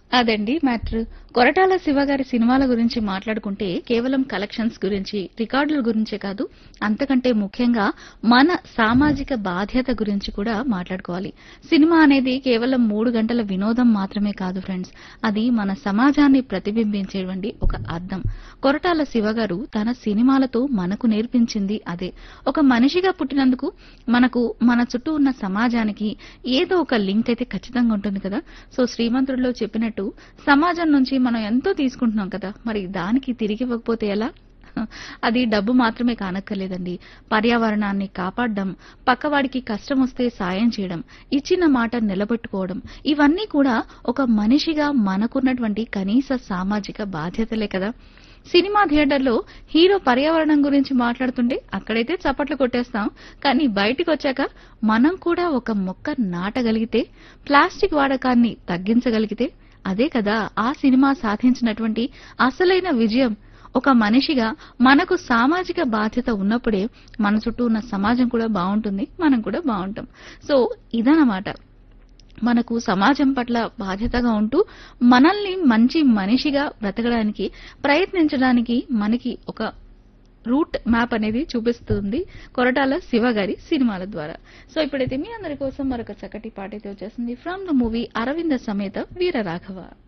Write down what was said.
అదండి మ్యాటర్ కొరటాల శివ గారి సినిమాల గురించి మాట్లాడుకుంటే కేవలం కలెక్షన్స్ గురించి రికార్డుల గురించే కాదు అంతకంటే ముఖ్యంగా మన సామాజిక బాధ్యత గురించి కూడా మాట్లాడుకోవాలి సినిమా అనేది కేవలం మూడు గంటల వినోదం మాత్రమే కాదు ఫ్రెండ్స్ అది మన సమాజాన్ని ప్రతిబింబించేటువంటి ఒక అర్థం కొరటాల శివ గారు తన సినిమాలతో మనకు నేర్పించింది అదే ఒక మనిషిగా పుట్టినందుకు మనకు మన చుట్టూ ఉన్న సమాజానికి ఏదో ఒక లింక్ అయితే ఖచ్చితంగా ఉంటుంది కదా సో శ్రీమంతుడిలో చెప్పినట్టు సమాజం నుంచి మనం ఎంతో తీసుకుంటున్నాం కదా మరి దానికి తిరిగి ఇవ్వకపోతే ఎలా అది డబ్బు మాత్రమే కానక్కర్లేదండి పర్యావరణాన్ని కాపాడడం పక్కవాడికి కష్టం వస్తే సాయం చేయడం ఇచ్చిన మాట నిలబెట్టుకోవడం ఇవన్నీ కూడా ఒక మనిషిగా మనకున్నటువంటి కనీస సామాజిక బాధ్యతలే కదా సినిమా థియేటర్లో హీరో పర్యావరణం గురించి మాట్లాడుతుంటే అక్కడైతే చప్పట్లు కొట్టేస్తాం కానీ బయటికి వచ్చాక మనం కూడా ఒక మొక్క నాటగలిగితే ప్లాస్టిక్ వాడకాన్ని తగ్గించగలిగితే అదే కదా ఆ సినిమా సాధించినటువంటి అసలైన విజయం ఒక మనిషిగా మనకు సామాజిక బాధ్యత ఉన్నప్పుడే మన చుట్టూ ఉన్న సమాజం కూడా బాగుంటుంది మనం కూడా బాగుంటాం సో ఇదన్నమాట మనకు సమాజం పట్ల బాధ్యతగా ఉంటూ మనల్ని మంచి మనిషిగా బ్రతకడానికి ప్రయత్నించడానికి మనకి ఒక రూట్ మ్యాప్ అనేది చూపిస్తుంది కొరటాల శివ గారి సినిమాల ద్వారా సో ఇప్పుడైతే మీ అందరి కోసం మరొక చక్కటి పాట అయితే వచ్చేసింది ఫ్రమ్ ద మూవీ అరవింద సమేత వీర రాఘవ